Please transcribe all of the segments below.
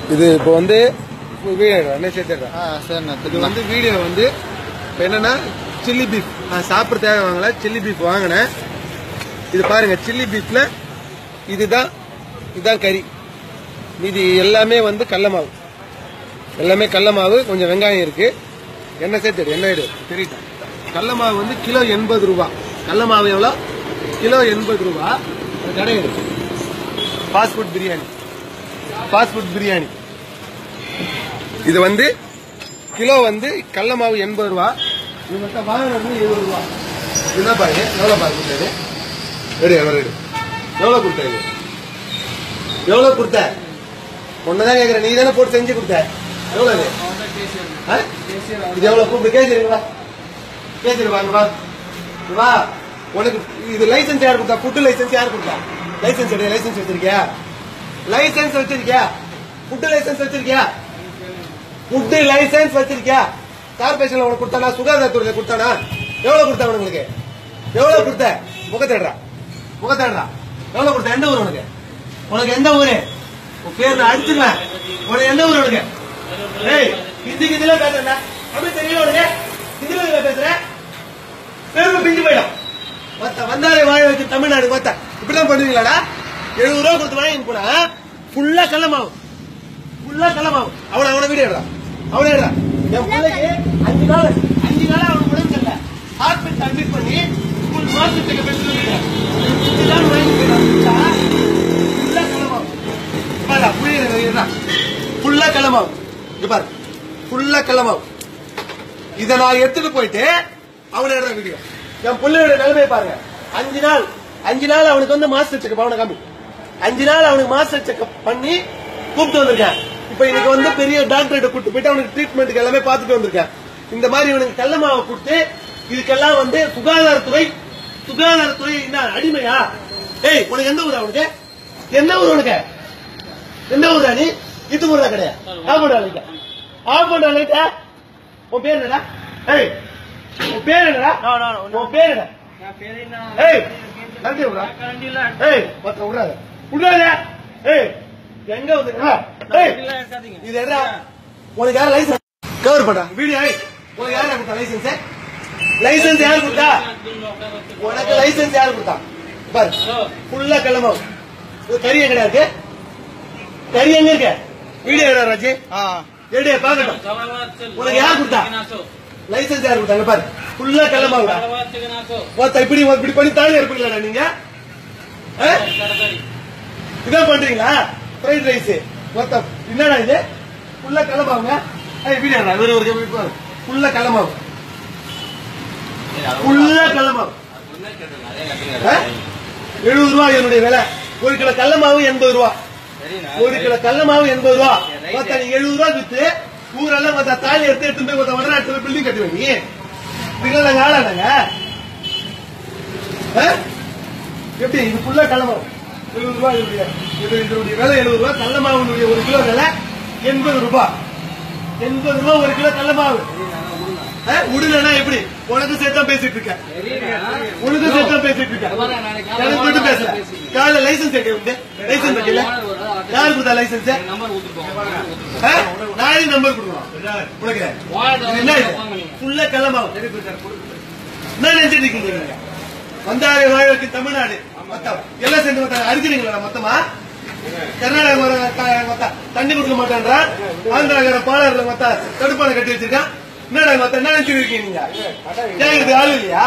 இது இப்போ வந்து வீடியோ என்ன சேர்த்துடுறேன் ஆ சரிண்ணா இது வந்து வீடியோ வந்து இப்ப என்னன்னா சில்லி பீஃப் நான் சாப்பிட தேவை வாங்கல சில்லி பீஃப் வாங்கினேன் இது பாருங்க சில்லி பீஃப்ல இதுதான் இதுதான் கறி மீதி எல்லாமே வந்து கடல மாவு எல்லாமே கடல மாவு கொஞ்சம் வெங்காயம் இருக்கு எண்ணெய் சேர்த்து எண்ணெய் எடு தெரியுதா கடல மாவு வந்து கிலோ எண்பது ரூபா கடல மாவு எவ்வளோ கிலோ எண்பது ரூபா அது கடை இருக்கு fast food biryani fast food biryani இது வந்து கிலோ வந்து கடல மாவு எண்பது ரூபா இவங்கள்ட்ட வாங்கினது இருபது ரூபா என்ன பாருங்க எவ்வளோ பாரு கொடுத்தாரு எடு எவ்வளோ எடு எவ்வளோ கொடுத்தாரு எவ்வளோ கொடுத்த ஒன்னதான் கேட்குறேன் நீ தானே போட்டு செஞ்சு கொடுத்த எவ்வளோ இது ஆ? இது எவ்வளோ கூப்பிடு கேசிருங்களா கேசிரு வாங்க வா இங்க வா உனக்கு இது லைசென்ஸ் யார் கொடுத்தா ஃபுட்டு லைசென்ஸ் யார் கொடுத்தா லைசென்ஸ் எடு லைசென்ஸ் வச்சிருக்கியா லைசென்ஸ் வச்சிருக்கியா ஃபுட்டு லைசென்ஸ் வச்சிருக்கியா ஃபுட்டு லைசென்ஸ் வச்சிருக்கியா கார்பரேஷன்ல உனக்கு கொடுத்தானா சுகாதாரத்துறையில கொடுத்தானா எவ்வளவு கொடுத்தா உனக்கு எவ்வளவு கொடுத்த முகத்தேடுறா முகத்தேடுறா எவ்வளவு கொடுத்த எந்த ஊர் உனக்கு உனக்கு எந்த ஊரு உன் பேர் நான் அடிச்சிருவேன் உனக்கு எந்த ஊர் உனக்கு ஏய் ஹிந்தி கிந்தில பேசுறா அப்படி தெரியல உனக்கு ஹிந்தில பேசுற பெருமை பிஞ்சு போயிடும் மத்த வந்தாலே வாழ வச்சு தமிழ்நாடு மத்த இப்படிதான் பண்ணுவீங்களாடா எழுபது ரூபா கொடுத்து வாங்கி போனா ஃபுல்லா கள்ளமாவும் ஃபுல்லா கள்ளமாவும் அவனை அவனை வீடியோ எடுறா அவனே எடுறா என் பிள்ளைக்கு அஞ்சு நாள் அஞ்சு நாள் அவனுக்கு உடம்பு சரியில்லை ஹாஸ்பிட்டல் அட்மிட் பண்ணி ஸ்கூல் மாசத்துக்கு பெற்று அஞ்சு நாள் வாங்கி போயிடா ஃபுல்லா கள்ளமாவும் பாரா புரியுது ஃபுல்லா கள்ளமாவும் இங்க பாரு ஃபுல்லா கள்ளமாவும் இத நான் எடுத்துட்டு போயிட்டு அவனை எடுற வீடியோ என் பிள்ளையோட நிலைமையை பாருங்க அஞ்சு நாள் அஞ்சு நாள் அவனுக்கு வந்து மாஸ்டர் செக்அப் அவனை காமி அஞ்சு நாள் அவனுக்கு மாஸ்டர் செக்அப் பண்ணி கூப்பிட்டு வந்திருக்கேன் இப்ப இன்னைக்கு வந்து பெரிய டாக்டர்கிட்ட கூப்பிட்டு போயிட்டு அவனுக்கு ட்ரீட்மெண்ட்டுக்கு எல்லாமே பார்த்துட்டு வந்திருக்கேன் இந்த மாதிரி இவனுக்கு கள்ள மாவை கொடுத்து இதுக்கெல்லாம் வந்து சுகாதாரத்துறை சுகாதாரத்துறை என்ன அடிமையா ஏய் உனக்கு எந்த ஊர் அவனுக்கு என்ன ஊர் உனக்கு எந்த ஊரா நீ இது ஊரா கிடையாது ஆஃப் பண்ண லைட்டா ஆஃப் பண்ண லைட்டா உன் பேர் என்னடா ஏய் உன் பேர் என்னடா உன் பேர் என்ன ஏய் நன்றி விடா ஏய் மத்த விடாத விடாத ஏய் எங்க வந்து ஏய் இது என்ன உனக்கு யார் லைசன்ஸ் கவர் பண்ணா வீடியோ ஏய் உனக்கு யார் கொடுத்தா லைசன்ஸ் லைசன்ஸ் யார் கொடுத்தா உனக்கு லைசன்ஸ் யார் கொடுத்தா பாரு ஃபுல்லா கிளம்பும் கறி எங்கடா இருக்கு கறி எங்க இருக்கு வீடியோ எடா ராஜி ஆ எடு பாக்கட்டும் உனக்கு யார் கொடுத்தா லைசன்ஸ் யார் கொடுத்தாங்க பாரு ஃபுல்லா கிளம்பாங்க மொத்த இப்படி இப்படி பண்ணி தானே இருப்பீங்களா நீங்க ஆ? இதான் பண்றீங்களா ஃப்ரைட் ரைஸ் மொத்தம் என்னடா இது ஃபுல்லா கிளம்பாங்க ஏய் வீடியோ இவரு ஒரு ஃபுல்லா கிளம்பாங்க ஃபுல்லா கிளம்பாங்க எழுபது ரூபா என்னுடைய விலை ஒரு கிலோ கடல மாவு எண்பது ரூபா ஒரு கிலோ கடல மாவு எண்பது ரூபா மொத்த நீ எழுபது ரூபா வித்து ஊரெல்லாம் மொத்த தாலி எடுத்து எடுத்து போய் மொத்த வடநாட்டு பில்டிங் கட்டுவேன் நீ இதுல நாங்க ஆளாடாங்க ஆ? எப்படி இது ஃபுல்லா கடல மாவு எழுபது ரூபா இதனுடைய இது இதனுடைய விலை எழுபது ரூபா கடல மாவுனுடைய ஒரு கிலோ விலை எண்பது ரூபாய் எண்பது ரூபா ஒரு கிலோ கடல மாவு ஆ? உடனேனா எப்படி உனக்கு சேர்த்தா பேசிட்டு இருக்க உனக்கு சேர்த்தா பேசிட்டு இருக்க எனக்கு மட்டும் பேசல காலைல லைசன்ஸ் எங்க உண்டு லைசன்ஸ் வைக்கல யாரு கொடுத்தா லைசன்ஸ் நானே நம்பர் கொடுக்கணும் உனக்கு இது என்ன இது ஃபுல்லா கிளம்பாவும் என்ன நினைச்சிட்டு இருக்கீங்க நீங்க? வந்தாரை வாழ்வுக்கு தமிழ்நாடு மொத்தம் எல்லாம் சேர்ந்து மொத்தம் அடிக்கிறீங்களா மொத்தமா கர்நாடக மர- த- மொத்தம் தண்ணி கொடுக்க மாட்டேன்றா ஆந்திராக்கார பாலர்ல மொத்த தடுப்பான கட்டி வச்சிருக்கான் என்னடா மொத்தம் என்ன நினைச்சிட்டு இருக்கீங்க நீங்க கேக்குறது ஆளு இல்லையா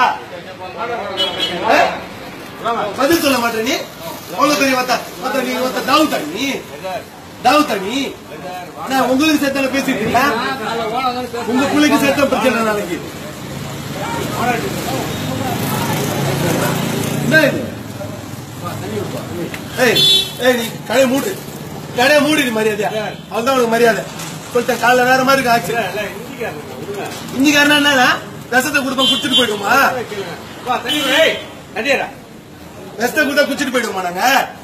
ஆ? பதில் சொல்ல மாட்டே நீ அவ்வளவு பெரிய மொத்த மொத்த நீ மொத்த தாவுத்தா நீ தாவுத்தா நீ நான் உங்களுக்கு சேர்த்தால பேசிட்டு இருக்கீங்களா உங்க பிள்ளைக்கு சேர்த்த பிரச்சனை நாளைக்கு என்ன இது ஏய் ஏய் நீ கடையை மூடு கடையை மூடி மரியாதையா அவன்தான் உனக்கு மரியாதை சொல்லிட்டேன் காலைல வேற மாதிரி இருக்கு ஆச்சு இஞ்சிக்காரனா என்னன்னா ரசத்தை கொடுப்போம் குடிச்சிட்டு போயிடுமா விஷத்தை கொடுத்தா குடிச்சிட்டு போயிடுமா நாங்க